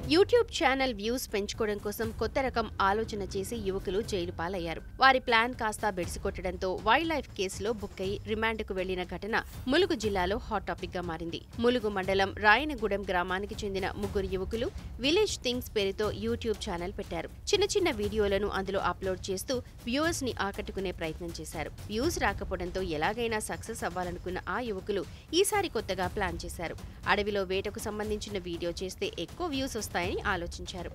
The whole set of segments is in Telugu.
యూట్యూబ్ ఛానల్ వ్యూస్ పెంచుకోవడం కోసం కొత్త రకం ఆలోచన చేసి యువకులు జైలు పాలయ్యారు వారి ప్లాన్ కాస్త బెడిసికొట్టడంతో వైల్డ్ లైఫ్ కేసులో బుక్ అయి రిమాండ్కు వెళ్లిన ఘటన ములుగు జిల్లాలో హాట్ టాపిక్ గా మారింది ములుగు మండలం రాయనగూడెం గ్రామానికి చెందిన ముగ్గురు యువకులు విలేజ్ థింగ్స్ పేరుతో యూట్యూబ్ ఛానల్ పెట్టారు చిన్న చిన్న వీడియోలను అందులో అప్లోడ్ చేస్తూ వ్యూవర్స్ ని ఆకట్టుకునే ప్రయత్నం చేశారు వ్యూస్ రాకపోవడంతో ఎలాగైనా సక్సెస్ అవ్వాలనుకున్న ఆ యువకులు ఈసారి కొత్తగా ప్లాన్ చేశారు అడవిలో వేటకు సంబంధించిన వీడియో చేస్తే ఎక్కువ వ్యూస్ వస్తాయని ఆలోచించారు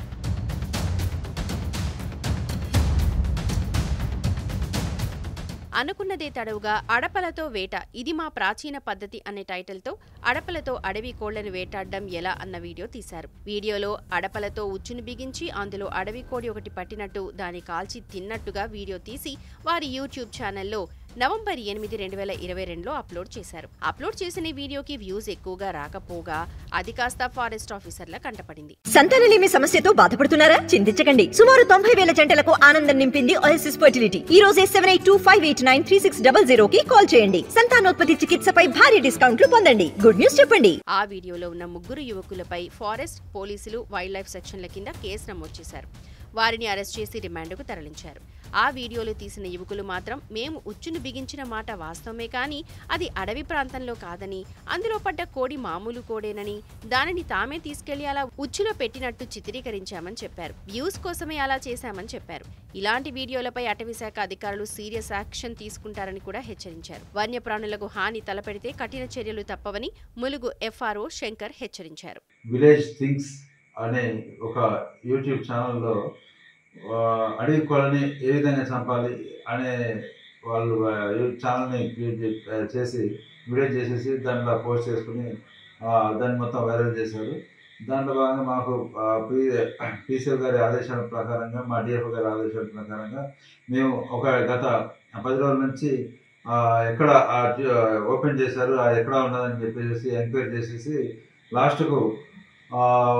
అనుకున్నదే తడవుగా అడపలతో వేట ఇది మా ప్రాచీన పద్ధతి అనే టైటిల్తో అడపలతో అడవి కోళ్లను వేటాడడం ఎలా అన్న వీడియో తీశారు వీడియోలో అడపలతో ఉచ్చును బిగించి అందులో అడవి కోడి ఒకటి పట్టినట్టు దాన్ని కాల్చి తిన్నట్టుగా వీడియో తీసి వారి యూట్యూబ్ ఛానల్లో నవంబర్ ఎనిమిది రెండు వేల ఇరవై రెండులో అప్లోడ్ చేశారు అప్లోడ్ చేసిన ఈ వీడియోకి వ్యూస్ ఎక్కువగా రాకపోగా అది కాస్త ఫారెస్ట్ ఆఫీసర్ల కంటపడింది సంతానలేమి సమస్యతో బాధపడుతున్నారా చింతించకండి సుమారు తొంభై వేల జంటలకు ఆనందం నింపింది ఓఎస్ఎస్ ఫర్టిలిటీ ఈ రోజే seven eight two five eight nine three six double zero కి కాల్ చేయండి సంతానోత్పత్తి చికిత్సపై భారీ డిస్కౌంట్లు పొందండి గుడ్ న్యూస్ చెప్పండి ఆ వీడియోలో ఉన్న ముగ్గురు యువకులపై ఫారెస్ట్ పోలీసులు వైల్డ్ లైఫ్ సెక్షన్ల కింద కేసు నమోదు చేశారు వారిని అరెస్ట్ చేసి రిమాండ్కు తరలించారు ఆ వీడియోలు తీసిన యువకులు మాత్రం మేము ఉచ్చును బిగించిన మాట వాస్తవమే కానీ అది అడవి ప్రాంతంలో కాదని అందులో పడ్డ కోడి మామూలు కోడేనని దానిని తామే తీసుకెళ్లి అలా ఉచ్చులో పెట్టినట్టు చిత్రీకరించామని చెప్పారు వ్యూస్ కోసమే అలా చేశామని చెప్పారు ఇలాంటి వీడియోలపై అటవీ శాఖ అధికారులు సీరియస్ యాక్షన్ తీసుకుంటారని కూడా హెచ్చరించారు వన్యప్రాణులకు హాని తలపెడితే కఠిన చర్యలు తప్పవని ములుగు ఎఫ్ఆర్ఓ శంకర్ హెచ్చరించారు విలేజ్ థింగ్స్ అనే ఒక యూట్యూబ్ ఛానల్లో ఆ, అడవి కోళ్ళని ఏ విధంగా చంపాలి అనే వాళ్ళు ఆ, యూట్యూబ్ ఛానల్ని క్రియేట్ చే- ఆ, చేసి వీడియో చేసేసి దాంట్లో పోస్ట్ చేసుకుని ఆ, దాన్ని మొత్తం వైరల్ చేశారు దాంట్లో భాగంగా మాకు ఆ, పి పీసీఎల్ గారి ఆదేశాల ప్రకారంగా మా డిఎఫ్ గారి ఆదేశాల ప్రకారంగా మేము ఒక గత పది రోజుల నుంచి ఆ, ఎక్కడ ఆ టి- ఆ, ఓపెన్ చేశారు అది ఎక్కడ ఉన్నదని చెప్పేసి ఎంక్వైరీ చేసేసి లాస్ట్కు ఆ,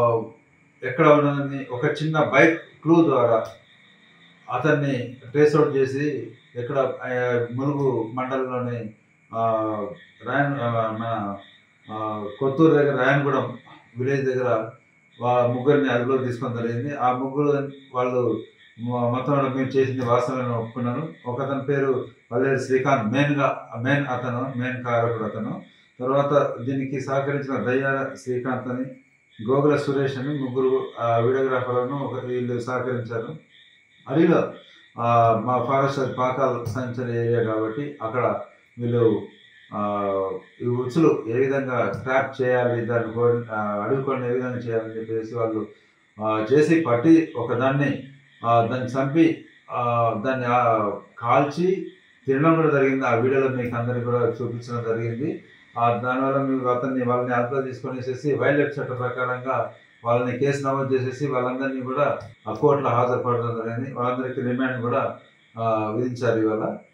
ఎక్కడ ఉన్నదని ఒక చిన్న బైక్ క్లూ ద్వారా అతన్ని ట్రేస్ అవుట్ చేసి ఎక్కడ ఆ, ములుగు మండలంలోని ఆ, రాయన్ ఆ, మన ఆ, కొత్తూరు దగ్గర రాయనగూడెం విలేజ్ దగ్గర వా- ముగ్గురిని అదుపులో తీసుకొని జరిగింది ఆ ముగ్గురు వాళ్ళు మొ- మొత్తం మేము చేసింది వాస్తవమైన ఒప్పుకున్నాను ఒక అతని పేరు పల్లెరు శ్రీకాంత్ మెయిన్గా మెయిన్ అతను మెయిన్ కారకుడు అతను తర్వాత దీనికి సహకరించిన దయ్యాల శ్రీకాంత్ అని గోగుల సురేష్ అని ముగ్గురు ఆ, వీడియోగ్రాఫర్లను ఒక వీళ్ళు సహకరించారు అడిలో ఆ, మా ఫారెస్ట్ అది పాకాల్ సంచల ఏరియా కాబట్టి అక్కడ వీళ్ళు ఆ, ఈ ఉచ్చులు ఏ విధంగా ట్రాప్ చేయాలి దాన్ని కో- ఆ, అడవి కొండ ఏ విధంగా చేయాలని చెప్పేసి వాళ్ళు ఆ, చేసి పట్టి ఒకదాన్ని ఆ, దాన్ని చంపి ఆ, దాన్ని ఆ, కాల్చి తినడం కూడా జరిగింది ఆ వీడియోలో మీకు అందరికి కూడా చూపించడం జరిగింది ఆ దానివల్ల మేము అతన్ని వాళ్ళని అదుపులో తీసుకొని వేసేసి వైల్డ్ లైఫ్ చట్ట ప్రకారంగా వాళ్ళని కేసు నమోదు చేసేసి వాళ్ళందరినీ కూడా ఆ కోర్టులో హాజరుపడడం జరిగింది వాళ్ళందరికీ రిమాండ్ కూడా ఆ, విధించారు ఇవాళ